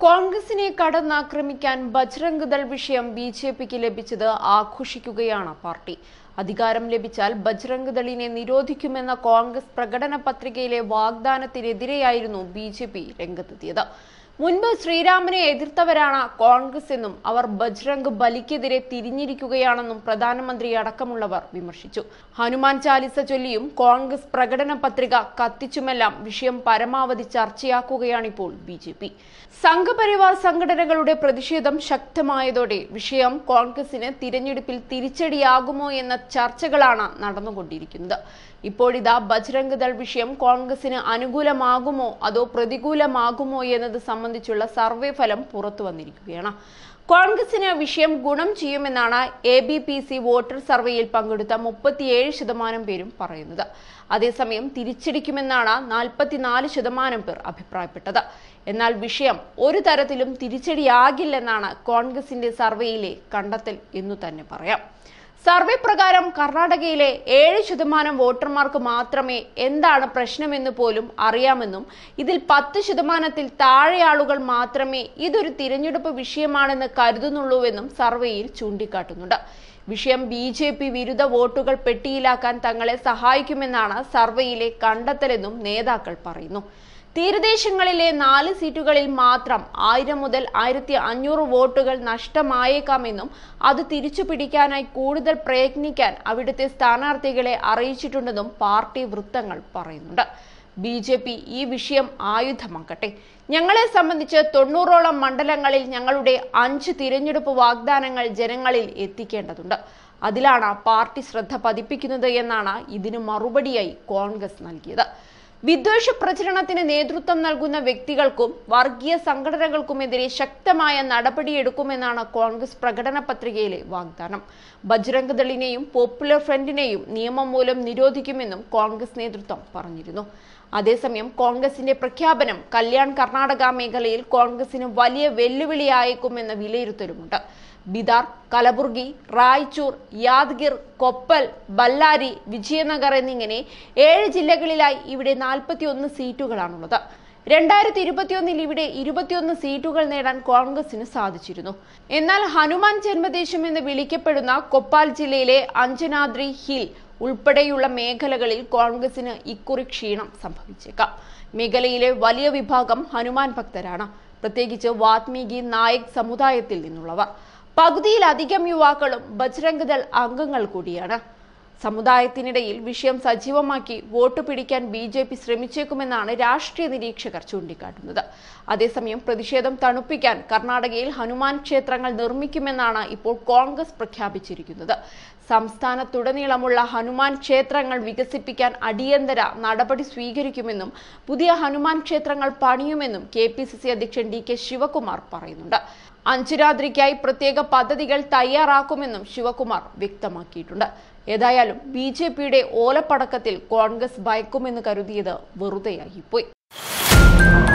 കോൺഗ്രസിനെ കടന്നാക്രമിക്കാൻ ബജ്രംഗ് ദൾ വിഷയം B J പിക്ക് ലഭിച്ചത് ആഘോഷിക്കുകയാണ് പാർട്ടി അധികാരം ലഭിച്ചാൽ ബജ്രംഗ് ദളിനെ നിരോധിക്കുമെന്ന കോൺഗ്രസ് പ്രകടന പത്രികയിലെ വാഗ്ദാനത്തിനെതിരെയായിരുന്നു ബി ജെ പി രംഗത്തെത്തിയത് മുൻപ് ശ്രീരാമനെ എതിർത്തവരാണ് കോൺഗ്രസ് എന്നും അവർ ബജ്രംഗ് ബലിക്കെതിരെ തിരിഞ്ഞിരിക്കുകയാണെന്നും പ്രധാനമന്ത്രി അടക്കമുള്ളവർ വിമർശിച്ചു ഹനുമാൻ ചാലിസ ചൊല്ലിയും കോൺഗ്രസ് പ്രകടന പത്രിക കത്തിച്ചുമെല്ലാം വിഷയം പരമാവധി ചർച്ചയാക്കുകയാണിപ്പോൾ ബി ജെ പി സംഘപരിവാർ സംഘടനകളുടെ പ്രതിഷേധം ശക്തമായതോടെ വിഷയം കോൺഗ്രസിന് തിരഞ്ഞെടുപ്പിൽ തിരിച്ചടിയാകുമോ എന്ന ചർച്ചകളാണ് നടന്നുകൊണ്ടിരിക്കുന്നത് ഇപ്പോഴിതാ ബജ്രംഗ് ദൾ വിഷയം കോൺഗ്രസിന് അനുകൂലമാകുമോ അതോ പ്രതികൂലമാകുമോ എന്നത് സംബന്ധിച്ചുള്ള സർവേ ഫലം പുറത്തു വന്നിരിക്കുകയാണ് കോൺഗ്രസിന് വിഷയം ഗുണം ചെയ്യുമെന്നാണ് ABP C voter സർവേയിൽ പങ്കെടുത്ത മുപ്പത്തിയേഴ് ശതമാനം പേരും പറയുന്നത് അതേസമയം തിരിച്ചടിക്കുമെന്നാണ് നാൽപ്പത്തിനാല് ശതമാനം പേർ അഭിപ്രായപ്പെട്ടത് എന്നാൽ വിഷയം ഒരു തരത്തിലും തിരിച്ചടിയാകില്ലെന്നാണ് കോൺഗ്രസിന്റെ സർവേയിലെ കണ്ടെത്തൽ എന്നു തന്നെ പറയാം സർവേ പ്രകാരം കർണാടകയിലെ ഏഴ് ശതമാനം വോട്ടർമാർക്ക് മാത്രമേ എന്താണ് പ്രശ്നമെന്ന് പോലും അറിയാമെന്നും ഇതിൽ പത്ത് ശതമാനത്തിൽ താഴെ ആളുകൾ മാത്രമേ ഇതൊരു തിരഞ്ഞെടുപ്പ് വിഷയമാണെന്ന് കരുതുന്നുള്ളൂവെന്നും സർവേയിൽ ചൂണ്ടിക്കാട്ടുന്നുണ്ട് വിഷയം ബി ജെ പി വിരുദ്ധ വോട്ടുകൾ പെട്ടിയിലാക്കാൻ തങ്ങളെ സഹായിക്കുമെന്നാണ് സർവേയിലെ കണ്ടെത്തലെന്നും നേതാക്കൾ പറയുന്നു തീരദേശങ്ങളിലെ നാല് സീറ്റുകളിൽ മാത്രം ആയിരം മുതൽ ആയിരത്തി അഞ്ഞൂറ് വോട്ടുകൾ നഷ്ടമായേക്കാമെന്നും അത് തിരിച്ചു പിടിക്കാനായി കൂടുതൽ പ്രയത്നിക്കാൻ അവിടുത്തെ സ്ഥാനാർത്ഥികളെ അറിയിച്ചിട്ടുണ്ടെന്നും പാർട്ടി വൃത്തങ്ങൾ പറയുന്നുണ്ട് ബി ജെ പി ഈ വിഷയം ആയുധമാക്കട്ടെ ഞങ്ങളെ സംബന്ധിച്ച് തൊണ്ണൂറോളം മണ്ഡലങ്ങളിൽ ഞങ്ങളുടെ അഞ്ച് തിരഞ്ഞെടുപ്പ് വാഗ്ദാനങ്ങൾ ജനങ്ങളിൽ എത്തിക്കേണ്ടതുണ്ട് അതിലാണ് പാർട്ടി ശ്രദ്ധ പതിപ്പിക്കുന്നത് എന്നാണ് ഇതിന് മറുപടിയായി കോൺഗ്രസ് നൽകിയത് വിദ്വേഷ പ്രചരണത്തിന് നേതൃത്വം നൽകുന്ന വ്യക്തികൾക്കും വർഗീയ സംഘടനകൾക്കുമെതിരെ ശക്തമായ നടപടിയെടുക്കുമെന്നാണ് കോൺഗ്രസ് പ്രകടന പത്രികയിലെ വാഗ്ദാനം ബജ്രംഗ് ദളിനെയും പോപ്പുലർ ഫ്രണ്ടിനെയും നിയമം മൂലം നിരോധിക്കുമെന്നും കോൺഗ്രസ് നേതൃത്വം പറഞ്ഞിരുന്നു അതേസമയം കോൺഗ്രസിന്റെ പ്രഖ്യാപനം കല്യാൺ കർണാടക മേഖലയിൽ കോൺഗ്രസിന് വലിയ വെല്ലുവിളിയായേക്കുമെന്ന വിലയിരുത്തലുമുണ്ട് ബിദാർ കലബുർഗി റായ്ചൂർ യാദ്ഗിർ കൊപ്പൽ ബല്ലാരി വിജയനഗർ എന്നിങ്ങനെ ഏഴ് ജില്ലകളിലായി ഇവിടെ നാൽപ്പത്തിയൊന്ന് സീറ്റുകളാണുള്ളത് രണ്ടായിരത്തി ഇരുപത്തിയൊന്നിൽ ഇവിടെ ഇരുപത്തിയൊന്ന് സീറ്റുകൾ നേടാൻ കോൺഗ്രസിന് സാധിച്ചിരുന്നു എന്നാൽ ഹനുമാൻ ജന്മദേശം എന്ന് വിളിക്കപ്പെടുന്ന കൊപ്പാൽ ജില്ലയിലെ അഞ്ജനാദ്രി ഹിൽ ഉൾപ്പെടെയുള്ള മേഖലകളിൽ കോൺഗ്രസിന് ഇക്കുറി ക്ഷീണം സംഭവിച്ചേക്കാം മേഖലയിലെ വലിയ വിഭാഗം ഹനുമാൻ ഭക്തരാണ് പ്രത്യേകിച്ച് വാത്മീകി നായക് സമുദായത്തിൽ നിന്നുള്ളവർ പകുതിയിലധികം യുവാക്കളും ബജ്രംഗ് ദൾ അംഗങ്ങൾ കൂടിയാണ് സമുദായത്തിനിടയിൽ വിഷയം സജീവമാക്കി വോട്ട് പിടിക്കാൻ ബി ജെ പി ശ്രമിച്ചേക്കുമെന്നാണ് രാഷ്ട്രീയ നിരീക്ഷകർ ചൂണ്ടിക്കാട്ടുന്നത് അതേസമയം പ്രതിഷേധം തണുപ്പിക്കാൻ കർണാടകയിൽ ഹനുമാൻ ക്ഷേത്രങ്ങൾ നിർമ്മിക്കുമെന്നാണ് ഇപ്പോൾ കോൺഗ്രസ് പ്രഖ്യാപിച്ചിരിക്കുന്നത് സംസ്ഥാനത്തുടനീളമുള്ള ഹനുമാൻ ക്ഷേത്രങ്ങൾ വികസിപ്പിക്കാൻ അടിയന്തര നടപടി സ്വീകരിക്കുമെന്നും പുതിയ ഹനുമാൻ ക്ഷേത്രങ്ങൾ പണിയുമെന്നും കെ പി സി സി അധ്യക്ഷൻ ഡി കെ ശിവകുമാർ പറയുന്നുണ്ട് അഞ്ചുരാത്രിക്കായി പ്രത്യേക പദ്ധതികൾ തയ്യാറാക്കുമെന്നും ശിവകുമാർ വ്യക്തമാക്കിയിട്ടുണ്ട് ഏതായാലും ബി ജെ പിയുടെ ഓലപ്പടക്കത്തിൽ കോൺഗ്രസ് ഭയക്കുമെന്ന് കരുതിയത് വെറുതെയായിപ്പോയി